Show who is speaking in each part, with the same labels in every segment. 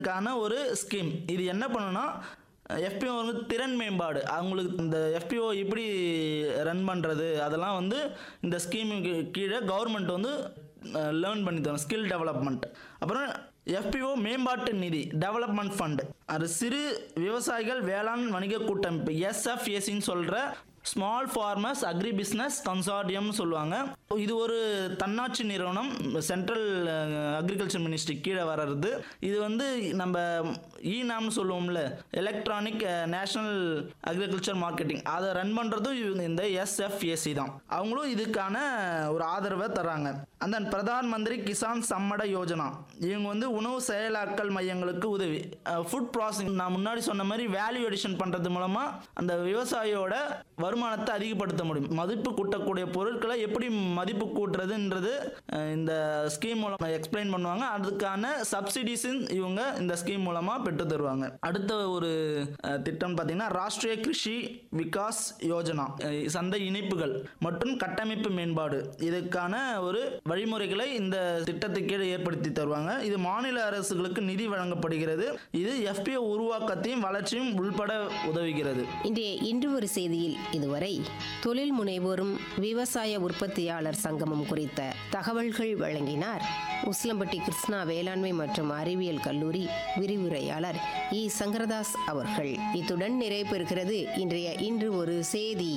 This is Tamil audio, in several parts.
Speaker 1: க்கான ஒரு ஸ்கீம் இது என்ன பண்ணுன்னா எஃபிஓ வந்து திறன் மேம்பாடு அவங்களுக்கு இந்த எஃபிஓ எப்படி ரன் பண்ணுறது அதெல்லாம் வந்து இந்த ஸ்கீமுக்கு கீழே கவர்மெண்ட் வந்து லேர்ன் பண்ணி தரும் ஸ்கில் டெவலப்மெண்ட் அப்புறம் எஃபிஓ மேம்பாட்டு நிதி டெவலப்மெண்ட் ஃபண்ட் அது சிறு விவசாயிகள் வேளாண் வணிக கூட்டமைப்பு எஸ்எஃப்எஸ்சின்னு சொல்கிற ஸ்மால் ஃபார்மர்ஸ் அக்ரி பிஸ்னஸ் கன்சார்டியம்னு சொல்லுவாங்க இது ஒரு தன்னாட்சி நிறுவனம் சென்ட்ரல் அக்ரிகல்ச்சர் மினிஸ்ட்ரி கீழே வர்றது இது வந்து நம்ம ஈனாம்னு சொல்லுவோம்ல எலக்ட்ரானிக் நேஷனல் அக்ரிகல்ச்சர் மார்க்கெட்டிங் அதை ரன் பண்ணுறதும் இவங்க இந்த எஸ்எஃப்ஏசி தான் அவங்களும் இதுக்கான ஒரு ஆதரவை தராங்க அந்த பிரதான் மந்திரி கிசான் சம்மட யோஜனா இவங்க வந்து உணவு செயலாக்கல் மையங்களுக்கு உதவி ஃபுட் ப்ராசஸிங் நான் முன்னாடி சொன்ன மாதிரி வேல்யூ எடிஷன் பண்ணுறது மூலமாக அந்த விவசாயியோட வருமானத்தை அதிகப்படுத்த முடியும் மதிப்பு கூட்டக்கூடிய பொருட்களை எப்படி மதிப்பு கூட்டுறதுன்றது அஹ், இந்த ஸ்கீம் மூலம் எக்ஸ்பிளைன் பண்ணுவாங்க அதுக்கான சப்சிடிஸ் இவங்க இந்த ஸ்கீம் மூலமாக பெற்று தருவாங்க அடுத்த ஒரு அஹ், திட்டம் பார்த்தீங்கன்னா ராஷ்டிரிய கிருஷி விகாஸ் யோஜனா அஹ், சந்தை இணைப்புகள் மற்றும் கட்டமைப்பு மேம்பாடு இதுக்கான ஒரு வழிமுறைகளை இந்த திட்டத்துக்கு கீழே ஏற்படுத்தி தருவாங்க இது மாநில அரசுகளுக்கு நிதி வழங்கப்படுகிறது இது எஃபிஓ உருவாக்கத்தையும் வளர்ச்சியும் உள்பட உதவுகிறது
Speaker 2: இன்றைய இன்று ஒரு செய்தியில் இதுவரை தொழில் முனைவோரும் விவசாய உற்பத்தியாளர் சங்கமும் குறித்த தகவல்கள் வழங்கினார் உஸ்லம்பட்டி கிருஷ்ணா வேளாண்மை மற்றும் அறிவியல் கல்லூரி விரிவுரையாளர் இ சங்கரதாஸ் அவர்கள் இத்துடன் நிறைவு பெறுகிறது இன்றைய இன்று ஒரு செய்தி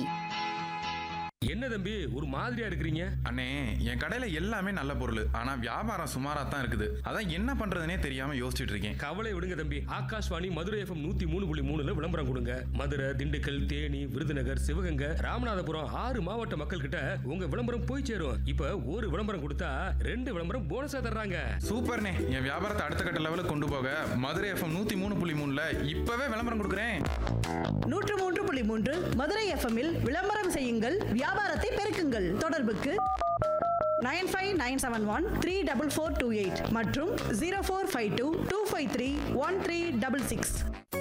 Speaker 3: என்ன தம்பி ஒரு மாதிரியா இருக்கிறீங்க
Speaker 4: அண்ணே என் கடையில எல்லாமே நல்ல பொருள் ஆனா வியாபாரம் சுமாரா தான் இருக்குது அதான் என்ன பண்றதுனே தெரியாம யோசிச்சுட்டு இருக்கேன்
Speaker 3: கவலை விடுங்க தம்பி ஆகாஷ்வாணி மதுரை எஃப்எம் நூத்தி மூணு புள்ளி மூணுல விளம்பரம் கொடுங்க மதுரை திண்டுக்கல் தேனி விருதுநகர் சிவகங்கை ராமநாதபுரம் ஆறு மாவட்ட மக்கள் கிட்ட உங்க விளம்பரம் போய் சேரும் இப்ப ஒரு விளம்பரம் கொடுத்தா ரெண்டு விளம்பரம் போனஸா தர்றாங்க
Speaker 4: சூப்பர்ண்ணே என் வியாபாரத்தை அடுத்த கட்ட லெவலுக்கு கொண்டு போக மதுரை எஃப்எம் நூத்தி மூணு புள்ளி மூணுல இப்பவே விளம்பரம் கொடுக்குறேன்
Speaker 5: நூற்று மூன்று புள்ளி மூன்று மதுரை எஃப்எம்மில் விளம்பரம் செய்யுங்கள் வியாபாரத்தை பெருக்குங்கள் தொடர்புக்கு nine five nine seven one three double four two eight மற்றும் zero four five two two five three one three double six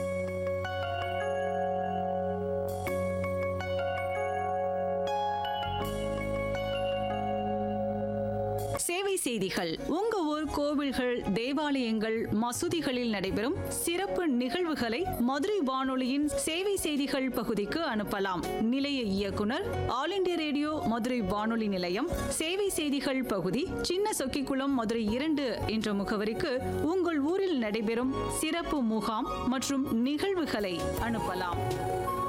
Speaker 6: சேவை செய்திகள் உங்க ஊர் கோவில்கள் தேவாலயங்கள் மசூதிகளில் நடைபெறும் சிறப்பு நிகழ்வுகளை மதுரை வானொலியின் சேவை செய்திகள் பகுதிக்கு அனுப்பலாம் நிலைய இயக்குனர் ஆல் இண்டியா ரேடியோ மதுரை வானொலி நிலையம் சேவை செய்திகள் பகுதி சின்ன சொக்கிக்குளம் மதுரை இரண்டு என்ற முகவரிக்கு உங்கள் ஊரில் நடைபெறும் சிறப்பு முகாம் மற்றும் நிகழ்வுகளை அனுப்பலாம்